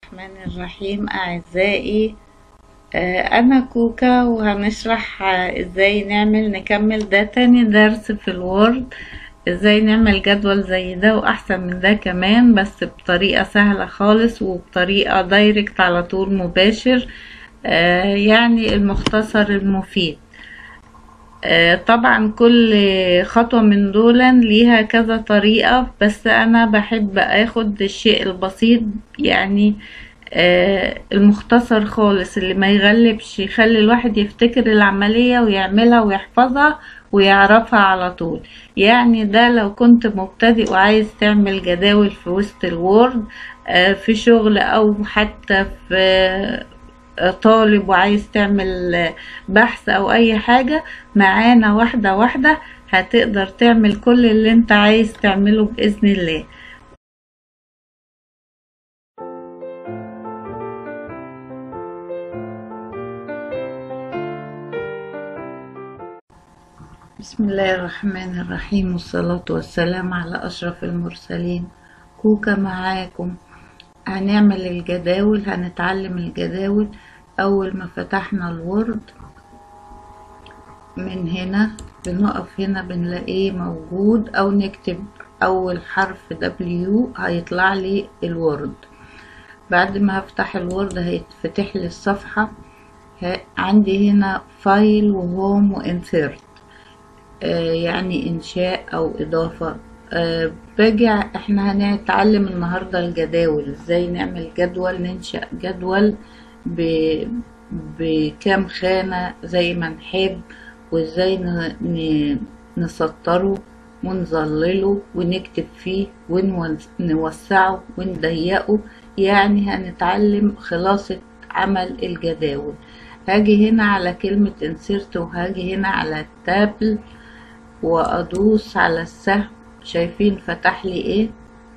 الرحمن الرحيم أعزائي آه، أنا كوكا وهنشرح آه، إزاي نعمل نكمل ده تاني درس في الوورد إزاي نعمل جدول زي ده وأحسن من ده كمان بس بطريقة سهلة خالص وبطريقة دايركت على طول مباشر آه، يعني المختصر المفيد آه، طبعا كل خطوة من دولا ليها كذا طريقة بس أنا بحب أخد الشيء البسيط يعني آه، المختصر خالص اللي ما يغلبش يخلي الواحد يفتكر العملية ويعملها ويحفظها ويعرفها على طول يعني ده لو كنت مبتدئ وعايز تعمل جداول في وسط الوورد آه، في شغل أو حتى في طالب وعايز تعمل بحث او اي حاجة معانا واحدة واحدة هتقدر تعمل كل اللي انت عايز تعمله بإذن الله بسم الله الرحمن الرحيم والصلاة والسلام على أشرف المرسلين كوكا معاكم هنعمل الجداول هنتعلم الجداول أول ما فتحنا الوورد من هنا بنقف هنا بنلاقيه موجود أو نكتب أول حرف W هيطلع لي الوورد بعد ما هفتح الوورد هيتفتح لي الصفحة عندي هنا فايل وهوم وانسيرت آه يعني إنشاء أو إضافة أه باجي احنا هنتعلم النهاردة الجداول ازاي نعمل جدول ننشأ جدول ب... بكام خانة زي ما نحب وازاي ن... ن... نسطره ونظلله ونكتب فيه ونوسعه ونضيقه يعني هنتعلم خلاصة عمل الجداول هاجي هنا على كلمة insert وهاجي هنا على التابل وادوس على السهم شايفين فتح لي ايه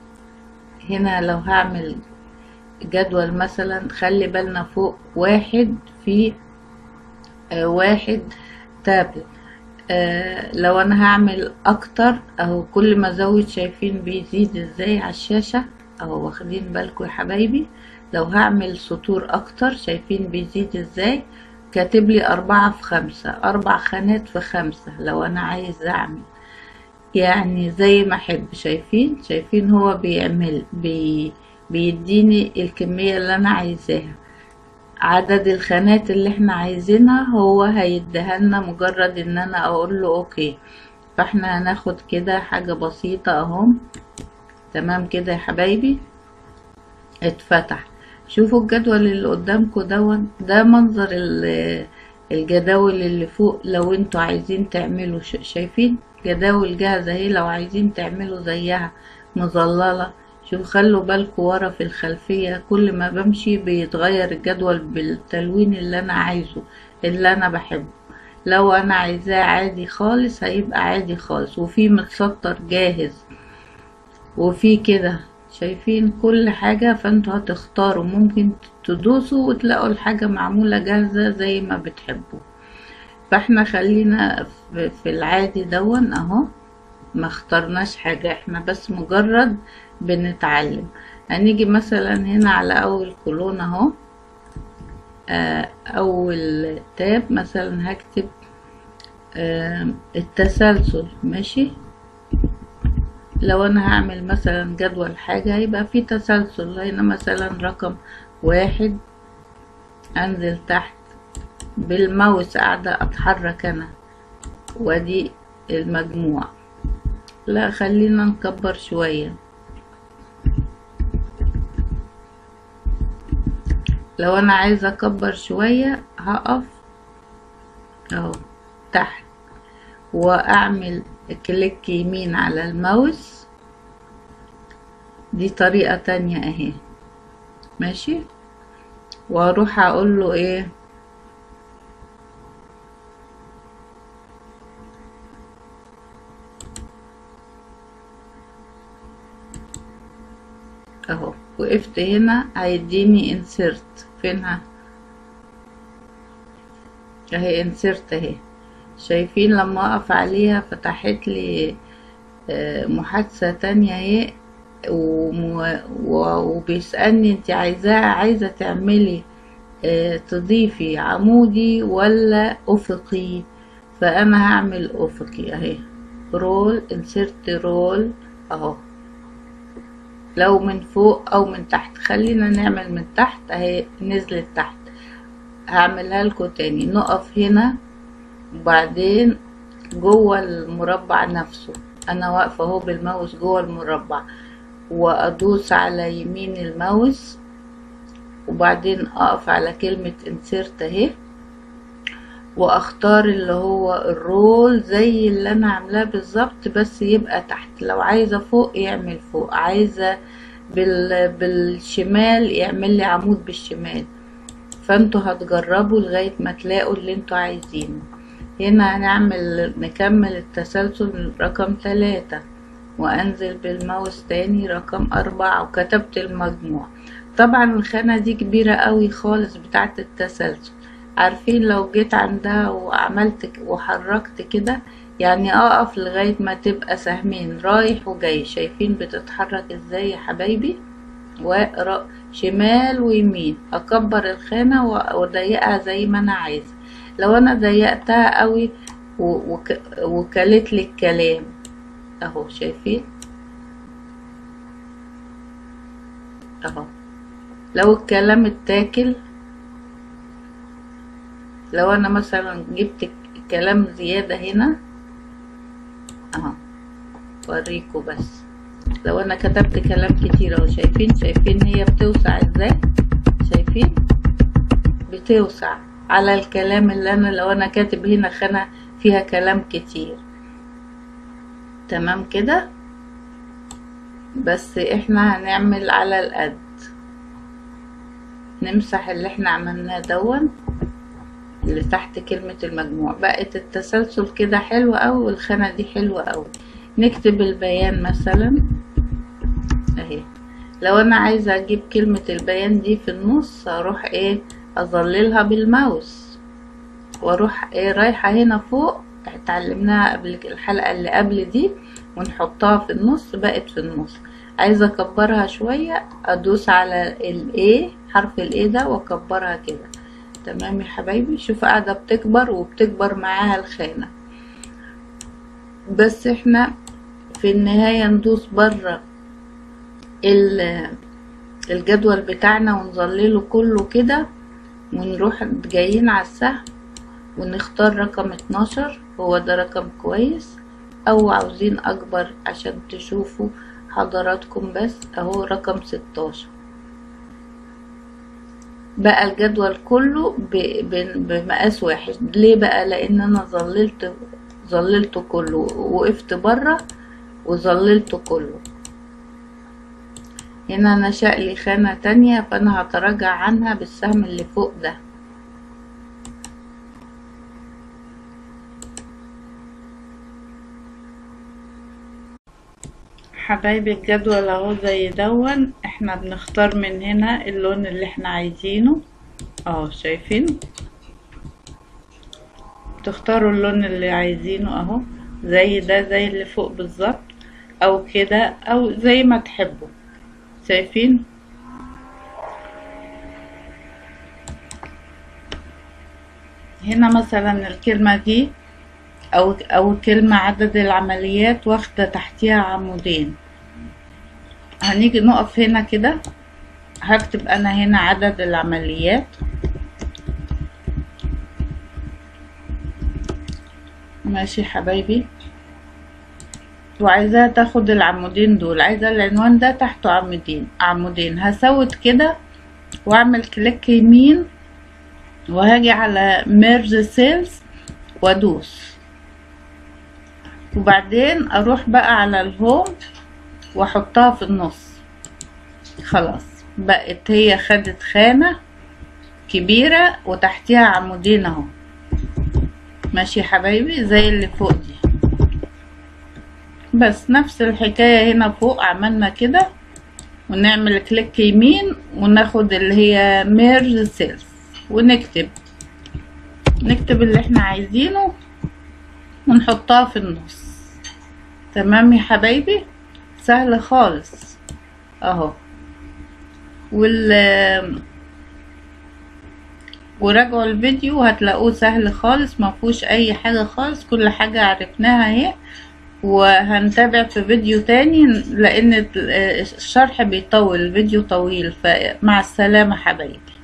هنا لو هعمل جدول مثلا خلي بالنا فوق واحد في آه واحد تابل آه لو انا هعمل اكتر اهو كل ما ازود شايفين بيزيد ازاي على الشاشة اهو واخدين بالكم يا حبايبي لو هعمل سطور اكتر شايفين بيزيد ازاي كاتب لي اربعة في خمسة اربع خانات في خمسة لو انا عايز اعمل يعني زي ما احب شايفين شايفين هو بيعمل بي بيديني الكمية اللي انا عايزاها عدد الخانات اللي احنا عايزينها هو هيديها لنا مجرد ان انا اقول له اوكي فاحنا هناخد كده حاجة بسيطة اهو تمام كده يا حبايبي اتفتح شوفوا الجدول اللي قدامكم دون ده منظر الجداول اللي فوق لو انتوا عايزين تعملوا شايفين جداول جاهزة اهي لو عايزين تعملوا زيها مظللة شوف خلوا بالكم ورا في الخلفية كل ما بمشي بيتغير الجدول بالتلوين اللي انا عايزه اللي انا بحبه لو انا عايزاه عادي خالص هيبقى عادي خالص وفي متسطر جاهز وفي كده شايفين كل حاجة فانتوا هتختاروا ممكن تدوسوا وتلاقوا الحاجة معمولة جاهزة زي ما بتحبوا فاحنا خلينا في العادي دون اهو ما اخترناش حاجة احنا بس مجرد بنتعلم هنيجي مثلا هنا على اول كولون اهو اه اول تاب مثلا هكتب اه التسلسل ماشي لو انا هعمل مثلا جدول حاجة هيبقى في تسلسل هنا مثلا رقم واحد انزل تحت بالماوس قاعدة اتحرك انا وادي المجموع لا خلينا نكبر شوية لو انا عايزة اكبر شوية هقف اهو تحت واعمل كليك يمين على الماوس دي طريقة تانية اهي ماشي واروح اقول له ايه اهو وقفت هنا هيديني insert فينها اهي insert اهي شايفين لما اقف عليها فتحت لي محادثة تانية اهي وم- و- وبيسألني انت عايزاه عايزة تعملي آه، تضيفي عمودي ولا افقي فانا هعمل افقي اهي رول انسرت رول اهو لو من فوق او من تحت خلينا نعمل من تحت اهي نزلت تحت هعملها لكم تاني نقف هنا وبعدين جوه المربع نفسه انا واقفه اهو بالماوس جوه المربع وادوس على يمين الماوس وبعدين اقف على كلمة insert اهي واختار اللي هو الرول زي اللي انا عاملاه بالظبط بس يبقى تحت لو عايزة فوق يعمل فوق عايزة بال... بالشمال يعمل لي عمود بالشمال فانتوا هتجربوا لغاية ما تلاقوا اللي انتوا عايزينه هنا هنعمل نكمل التسلسل رقم ثلاثة وانزل بالماوس تاني رقم أربعة وكتبت المجموع طبعا الخانة دي كبيرة قوي خالص بتاعة التسلسل عارفين لو جيت عندها وعملت ك- وحركت كده يعني اقف لغاية ما تبقى سهمين رايح وجاي شايفين بتتحرك ازاي يا حبايبي واقرا شمال ويمين اكبر الخانة و- واضيقها زي ما انا عايزة لو انا ضيقتها قوي و- وك- وكلت لي الكلام اهو شايفين اهو لو الكلام اتاكل لو انا مثلا جبت كلام زيادة هنا اهو اوريكم بس لو انا كتبت كلام كتير اهو شايفين شايفين هي بتوسع ازاي شايفين بتوسع على الكلام اللي انا لو انا كاتب هنا خانة فيها كلام كتير تمام كده بس احنا هنعمل على القد نمسح اللي احنا عملناه دون اللي تحت كلمة المجموع بقت التسلسل كده حلو اوي والخانة دي حلوة اوي نكتب البيان مثلا اهي لو انا عايزة اجيب كلمة البيان دي في النص اروح ايه اظللها بالماوس واروح ايه رايحة هنا فوق اتعلمناها قبل الحلقة اللي قبل دي ونحطها في النص بقت في النص عايزة اكبرها شوية ادوس على الايه حرف الايه ده واكبرها كده تمام يا حبايبي شوف قاعدة بتكبر وبتكبر معاها الخانة بس احنا في النهاية ندوس بره ال- الجدول بتاعنا ونظلله كله كده ونروح جايين على السهم ونختار رقم 12 هو ده رقم كويس او عاوزين اكبر عشان تشوفوا حضراتكم بس اهو رقم 16 بقى الجدول كله ب- ب- بمقاس واحد ليه بقى لان انا ظللت ظللته كله وقفت بره وظللته كله هنا نشأ لي خانة تانية فانا هتراجع عنها بالسهم اللي فوق ده حبايبي الجدول اهو زي دون احنا بنختار من هنا اللون اللي احنا عايزينه اهو شايفين تختاروا اللون اللي عايزينه اهو زي ده زي اللي فوق بالظبط او كده او زي ما تحبوا شايفين هنا مثلا الكلمة دي او او كلمة عدد العمليات واخدة تحتيها عمودين هنيجي نقف هنا كده هكتب انا هنا عدد العمليات ماشي حبايبي وعايزاها تاخد العمودين دول عايزة العنوان ده تحته عمودين عمودين هسوت كده واعمل كليك يمين وهاجي على ميرج سيلز وادوس وبعدين اروح بقى على الهوم واحطها في النص خلاص بقت هي خدت خانة كبيرة وتحتيها عمودين اهو ماشي يا حبايبي زي اللي فوق دي بس نفس الحكاية هنا فوق عملنا كده ونعمل كليك يمين وناخد اللي هي ميرج سيلز ونكتب نكتب اللي احنا عايزينه ونحطها في النص تمام يا حبايبي سهل خالص اهو وال وراجعوا الفيديو هتلاقوه سهل خالص ما فيهوش اي حاجة خالص كل حاجة عرفناها اهي وهنتابع في فيديو تاني لان الشرح بيطول الفيديو طويل فمع السلامة حبايبي